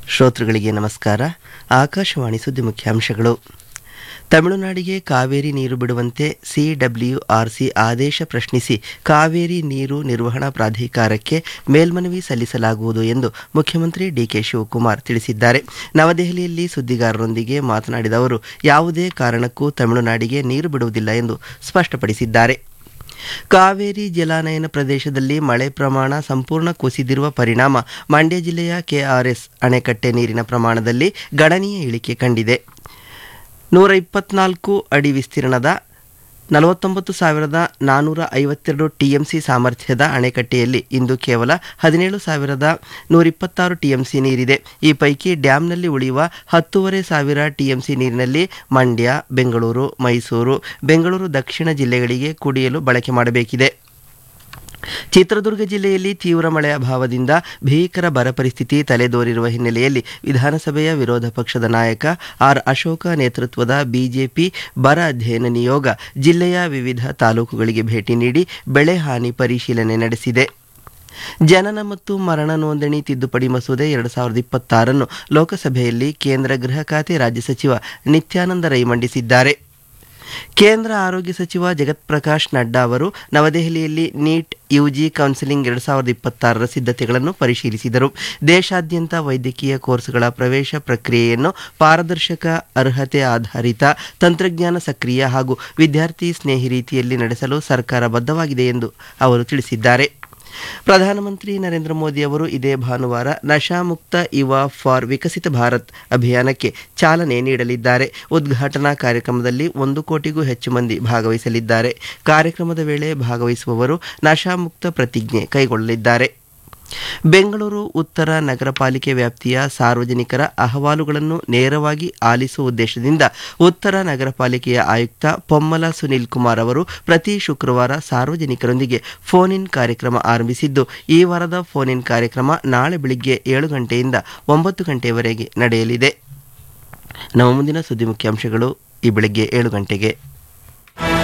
ಶ್ರೋತೃಗಳಿಗೆ ನಮಸ್ಕಾರ ಆಕಾಶವಾಣಿ ಸುದ್ದಿ ಮುಖ್ಯಾಂಶಗಳು ತಮಿಳುನಾಡಿಗೆ ಕಾವೇರಿ ನೀರು ಬಿಡುವಂತೆ ಸಿಡಬ್ಲ್ಯೂಆರ್ಸಿ ಆದೇಶ ಪ್ರಶ್ನಿಸಿ ಕಾವೇರಿ ನೀರು ನಿರ್ವಹಣಾ ಪ್ರಾಧಿಕಾರಕ್ಕೆ ಮೇಲ್ಮನವಿ ಸಲ್ಲಿಸಲಾಗುವುದು ಎಂದು ಮುಖ್ಯಮಂತ್ರಿ ಡಿಕೆ ಶಿವಕುಮಾರ್ ತಿಳಿಸಿದ್ದಾರೆ ನವದೆಹಲಿಯಲ್ಲಿ ಸುದ್ದಿಗಾರರೊಂದಿಗೆ ಮಾತನಾಡಿದ ಅವರು ಯಾವುದೇ ಕಾರಣಕ್ಕೂ ತಮಿಳುನಾಡಿಗೆ ನೀರು ಬಿಡುವುದಿಲ್ಲ ಎಂದು ಸ್ಪಷ್ಟಪಡಿಸಿದ್ದಾರೆ ಕಾವೇರಿ ಜಲಾನಯನ ಪ್ರದೇಶದಲ್ಲಿ ಮಳೆ ಪ್ರಮಾಣ ಸಂಪೂರ್ಣ ಕುಸಿದಿರುವ ಪರಿಣಾಮ ಮಂಡ್ಯ ಜಿಲ್ಲೆಯ ಕೆಆರ್ಎಸ್ ಅಣೆಕಟ್ಟೆ ನೀರಿನ ಪ್ರಮಾಣದಲ್ಲಿ ಗಣನೀಯ ಇಳಿಕೆ ಕಂಡಿದೆ ನೂರ ಇಪ್ಪತ್ನಾಲ್ಕು ಅಡಿ ವಿಸ್ತೀರ್ಣದ ನಲವತ್ತೊಂಬತ್ತು ಸಾವಿರದ ನಾನ್ನೂರ ಐವತ್ತೆರಡು ಟಿಎಂಸಿ ಸಾಮರ್ಥ್ಯದ ಅಣೆಕಟ್ಟೆಯಲ್ಲಿ ಇಂದು ಕೇವಲ ಹದಿನೇಳು ಸಾವಿರದ ನೂರಿಪ್ಪತ್ತಾರು ಟಿಎಂಸಿ ನೀರಿದೆ ಈ ಪೈಕಿ ಡ್ಯಾಂನಲ್ಲಿ ಉಳಿಯುವ ಹತ್ತೂವರೆ ಸಾವಿರ ಟಿಎಂಸಿ ನೀರಿನಲ್ಲಿ ಮಂಡ್ಯ ಬೆಂಗಳೂರು ಮೈಸೂರು ಬೆಂಗಳೂರು ದಕ್ಷಿಣ ಜಿಲ್ಲೆಗಳಿಗೆ ಕುಡಿಯಲು ಬಳಕೆ ಮಾಡಬೇಕಿದೆ ಚಿತ್ರದುರ್ಗ ಜಿಲ್ಲೆಯಲ್ಲಿ ತೀವ್ರ ಮಳೆ ಅಭಾವದಿಂದ ಭೀಕರ ಬರ ಪರಿಸ್ಥಿತಿ ತಲೆದೋರಿರುವ ಹಿನ್ನೆಲೆಯಲ್ಲಿ ವಿಧಾನಸಭೆಯ ವಿರೋಧ ಪಕ್ಷದ ನಾಯಕ ಆರ್ ಅಶೋಕ ನೇತೃತ್ವದ ಬಿಜೆಪಿ ಬರ ಅಧ್ಯಯನ ನಿಯೋಗ ಜಿಲ್ಲೆಯ ವಿವಿಧ ತಾಲೂಕುಗಳಿಗೆ ಭೇಟಿ ನೀಡಿ ಬೆಳೆ ಹಾನಿ ಪರಿಶೀಲನೆ ನಡೆಸಿದೆ ಜನನ ಮತ್ತು ಮರಣ ನೋಂದಣಿ ತಿದ್ದುಪಡಿ ಮಸೂದೆ ಎರಡು ಸಾವಿರದ ಇಪ್ಪತ್ತಾರನ್ನು ಲೋಕಸಭೆಯಲ್ಲಿ ಕೇಂದ್ರ ಗೃಹ ಖಾತೆ ರಾಜ್ಯ ಸಚಿವ ನಿತ್ಯಾನಂದ ರೈ ಮಂಡಿಸಿದ್ದಾರೆ ಕೇಂದ್ರ ಆರೋಗ್ಯ ಸಚಿವ ಜಗತ್ ಪ್ರಕಾಶ್ ನಡ್ಡಾ ಅವರು ನವದೆಹಲಿಯಲ್ಲಿ ನೀಟ್ ಯುಜಿ ಕೌನ್ಸಿಲಿಂಗ್ ಎರಡು ಸಾವಿರದ ಇಪ್ಪತ್ತಾರರ ಸಿದ್ಧತೆಗಳನ್ನು ಪರಿಶೀಲಿಸಿದರು ದೇಶಾದ್ಯಂತ ವೈದ್ಯಕೀಯ ಕೋರ್ಸ್ಗಳ ಪ್ರವೇಶ ಪ್ರಕ್ರಿಯೆಯನ್ನು ಪಾರದರ್ಶಕ ಅರ್ಹತೆ ಆಧಾರಿತ ತಂತ್ರಜ್ಞಾನ ಸಕ್ರಿಯ ಹಾಗೂ ವಿದ್ಯಾರ್ಥಿ ಸ್ನೇಹಿ ರೀತಿಯಲ್ಲಿ ನಡೆಸಲು ಸರ್ಕಾರ ಬದ್ಧವಾಗಿದೆ ಎಂದು ಅವರು ತಿಳಿಸಿದ್ದಾರೆ ಪ್ರಧಾನಮಂತ್ರಿ ನರೇಂದ್ರ ಮೋದಿ ಅವರು ಇದೇ ಭಾನುವಾರ ನಶಾಮುಕ್ತ ಯುವ ಫಾರ್ ವಿಕಸಿತ ಭಾರತ್ ಅಭಿಯಾನಕ್ಕೆ ಚಾಲನೆ ನೀಡಲಿದ್ದಾರೆ ಉದ್ಘಾಟನಾ ಕಾರ್ಯಕ್ರಮದಲ್ಲಿ ಒಂದು ಕೋಟಿಗೂ ಹೆಚ್ಚು ಮಂದಿ ಭಾಗವಹಿಸಲಿದ್ದಾರೆ ಕಾರ್ಯಕ್ರಮದ ವೇಳೆ ಭಾಗವಹಿಸುವವರು ನಶಾಮುಕ್ತ ಪ್ರತಿಜ್ಞೆ ಕೈಗೊಳ್ಳಲಿದ್ದಾರೆ ಬೆಂಗಳೂರು ಉತ್ತರ ನಗರ ಪಾಲಿಕೆ ವ್ಯಾಪ್ತಿಯ ಸಾರ್ವಜನಿಕರ ಅಹವಾಲುಗಳನ್ನು ನೇರವಾಗಿ ಆಲಿಸುವ ಉದ್ದೇಶದಿಂದ ಉತ್ತರ ನಗರ ಪಾಲಿಕೆಯ ಆಯುಕ್ತ ಪೊಮ್ಮಲ ಸುನಿಲ್ ಕುಮಾರ್ ಅವರು ಪ್ರತಿ ಶುಕ್ರವಾರ ಸಾರ್ವಜನಿಕರೊಂದಿಗೆ ಫೋನ್ ಇನ್ ಕಾರ್ಯಕ್ರಮ ಆರಂಭಿಸಿದ್ದು ಈ ವಾರದ ಫೋನ್ ಇನ್ ಕಾರ್ಯಕ್ರಮ ನಾಳೆ ಬೆಳಿಗ್ಗೆ ಏಳು ಗಂಟೆಯಿಂದ ಒಂಬತ್ತು ಗಂಟೆಯವರೆಗೆ ನಡೆಯಲಿದೆ ನಮ್ಮ ಮುಂದಿನ ಸುದ್ದಿ ಮುಖ್ಯಾಂಶಗಳು ಈ ಬೆಳಿಗ್ಗೆ ಏಳು ಗಂಟೆಗೆ